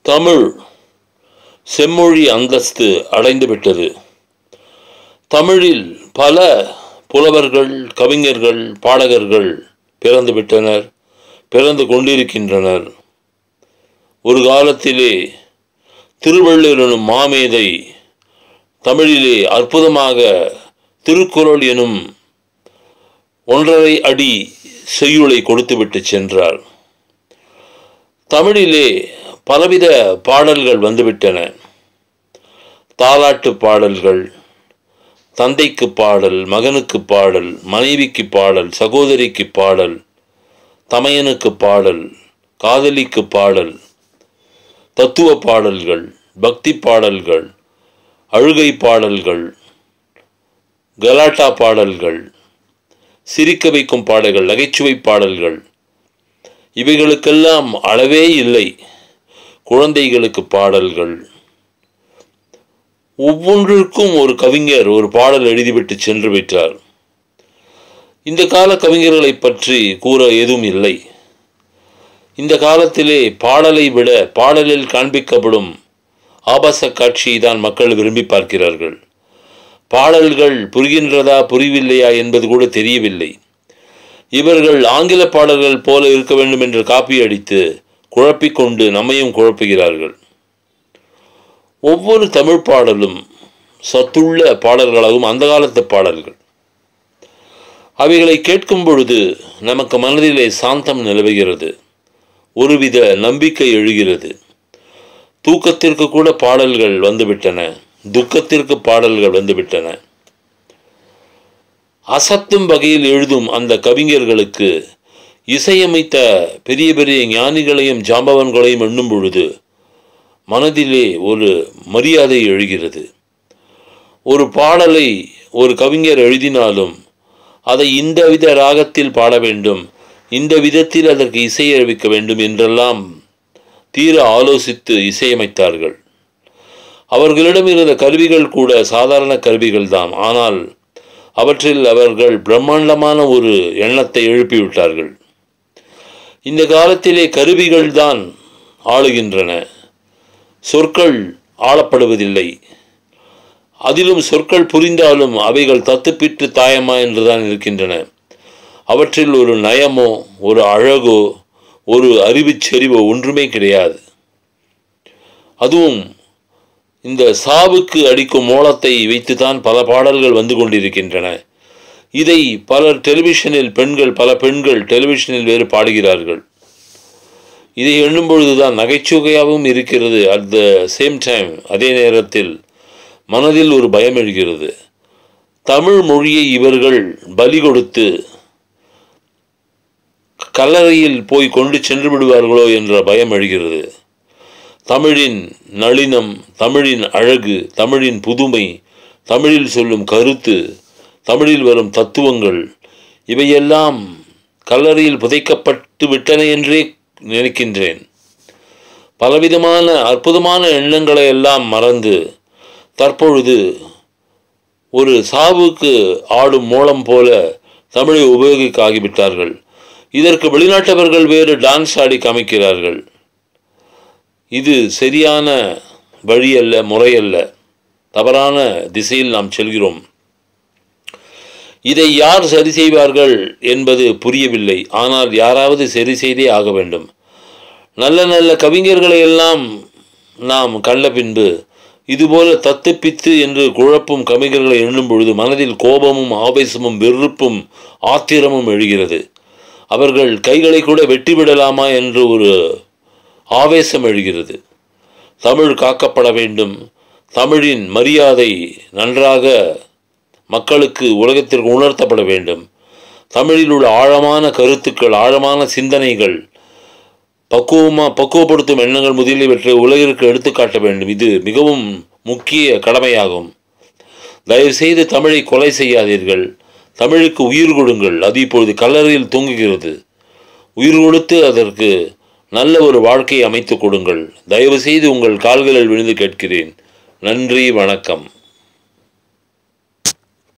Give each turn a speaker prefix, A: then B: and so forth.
A: தமிழ் செம்மொழி அந்தஸ்து அடைந்துவிட்டது தமிழில் பல புலவர்கள் கவிஞர்கள் பாடகர்கள் பிறந்து விட்டனர் பிறந்து கொண்டிருக்கின்றனர் ஒரு காலத்திலே திருவள்ளுவர் எனும் மாமேதை தமிழிலே அற்புதமாக திருக்குறள் எனும் ஒன்றரை அடி செய்யுளை கொடுத்துவிட்டு சென்றார் தமிழிலே பலவித பாடல்கள் வந்துவிட்டன தாலாட்டு பாடல்கள் தந்தைக்கு பாடல் மகனுக்கு பாடல் மனைவிக்கு பாடல் சகோதரிக்கு பாடல் தமையனுக்கு பாடல் காதலிக்கு பாடல் தத்துவ பாடல்கள் பக்தி பாடல்கள் அழுகை பாடல்கள் கலாட்டா பாடல்கள் சிரிக்க வைக்கும் பாடல்கள் நகைச்சுவை பாடல்கள் இவைகளுக்கெல்லாம் அளவே இல்லை குழந்தைகளுக்கு பாடல்கள் ஒவ்வொன்றிற்கும் ஒரு கவிஞர் ஒரு பாடல் எழுதிவிட்டு சென்று விட்டார் இந்த கால கவிஞர்களை பற்றி கூற எதுவும் இல்லை இந்த காலத்திலே பாடலை விட பாடலில் காண்பிக்கப்படும் ஆபாச காட்சியை தான் மக்கள் விரும்பி பார்க்கிறார்கள் பாடல்கள் புரிகின்றதா புரியவில்லையா என்பது கூட தெரியவில்லை இவர்கள் ஆங்கில பாடல்கள் போல இருக்க வேண்டும் என்று காப்பி அடித்து குழப்பிக்கொண்டு நம்மையும் குழப்புகிறார்கள் ஒவ்வொரு தமிழ் பாடலும் சத்துள்ள பாடல்களாகவும் அந்த காலத்து பாடல்கள் அவைகளை கேட்கும் பொழுது நமக்கு மனதிலே சாந்தம் நிலவுகிறது ஒருவித நம்பிக்கை எழுகிறது தூக்கத்திற்கு கூட பாடல்கள் வந்துவிட்டன துக்கத்திற்கு பாடல்கள் வந்துவிட்டன அசத்தும் வகையில் எழுதும் அந்த கவிஞர்களுக்கு இசையமைத்த பெரிய பெரிய ஞானிகளையும் ஜாம்பவன்களையும் எண்ணும் பொழுது மனதிலே ஒரு மரியாதை எழுகிறது ஒரு பாடலை ஒரு கவிஞர் எழுதினாலும் அதை இந்த வித ராகத்தில் பாட வேண்டும் இந்த விதத்தில் அதற்கு இசையமைக்க வேண்டும் என்றெல்லாம் தீர ஆலோசித்து இசையமைத்தார்கள் அவர்களிடம் இருந்த கருவிகள் கூட சாதாரண கருவிகள் தான் ஆனால் அவற்றில் அவர்கள் பிரம்மாண்டமான ஒரு எண்ணத்தை எழுப்பிவிட்டார்கள் இந்த காலத்திலே கருவிகள் தான் ஆளுகின்றன சொற்கள் ஆளப்படுவதில்லை அதிலும் சொற்கள் புரிந்தாலும் அவைகள் தத்துப்பிட்டு தாயமா என்றுதான் இருக்கின்றன அவற்றில் ஒரு நயமோ ஒரு அழகோ ஒரு அறிவுச் செறிவோ ஒன்றுமே கிடையாது அதுவும் இந்த சாவுக்கு அடிக்கும் மோளத்தை வைத்துதான் பல பாடல்கள் வந்து கொண்டிருக்கின்றன இதை பலர் டெலிவிஷனில் பெண்கள் பல பெண்கள் டெலிவிஷனில் வேறு பாடுகிறார்கள் இதை எண்ணும் பொழுதுதான் நகைச்சுவையாகவும் இருக்கிறது அட் த சேம் டைம் அதே நேரத்தில் மனதில் ஒரு பயம் எழுகிறது தமிழ் மொழியை இவர்கள் பலி கொடுத்து கல்லறையில் போய் கொண்டு சென்று விடுவார்களோ என்ற பயம் எழுகிறது தமிழின் நளினம் தமிழின் அழகு தமிழின் புதுமை தமிழில் சொல்லும் கருத்து தமிழில் வரும் தத்துவங்கள் இவையெல்லாம் கல்லறையில் புதைக்கப்பட்டு விட்டன என்றே நினைக்கின்றேன் பலவிதமான அற்புதமான எண்ணங்களை எல்லாம் மறந்து தற்பொழுது ஒரு சாவுக்கு ஆடும் மூலம் போல தமிழை உபயோகிக்க ஆகிவிட்டார்கள் இதற்கு வெளிநாட்டவர்கள் வேறு டான்ஸ் ஆடி காமிக்கிறார்கள் இது சரியான வழி அல்ல முறையல்ல தவறான திசையில் நாம் செல்கிறோம் இதை யார் சரி செய்வார்கள் என்பது புரியவில்லை ஆனால் யாராவது சரி செய்தே ஆக வேண்டும் நல்ல நல்ல கவிஞர்களை எல்லாம் நாம் கண்ட பின்பு இதுபோல தத்துப்பித்து என்று குழப்பும் கவிஞர்களை எண்ணும் பொழுது மனதில் கோபமும் ஆவேசமும் வெறுப்பும் ஆத்திரமும் எழுகிறது அவர்கள் கைகளை கூட வெட்டிவிடலாமா என்று ஒரு ஆவேசம் எழுகிறது தமிழ் காக்கப்பட வேண்டும் தமிழின் மரியாதை நன்றாக மக்களுக்கு உலகத்திற்கு உணர்த்தப்பட வேண்டும் தமிழில் உள்ள ஆழமான கருத்துக்கள் ஆழமான சிந்தனைகள் பக்குவமாக பக்குவப்படுத்தும் எண்ணங்கள் முதலியவற்றை உலகிற்கு எடுத்துக்காட்ட வேண்டும் இது மிகவும் முக்கிய கடமையாகும் தயவுசெய்து தமிழை கொலை செய்யாதீர்கள் தமிழுக்கு உயிர் கொடுங்கள் அது இப்பொழுது கல்லறையில் தூங்குகிறது உயிர் கொடுத்து அதற்கு நல்ல ஒரு வாழ்க்கையை அமைத்துக் கொடுங்கள் தயவு செய்து உங்கள் கால்களில் விழுந்து கேட்கிறேன் நன்றி வணக்கம்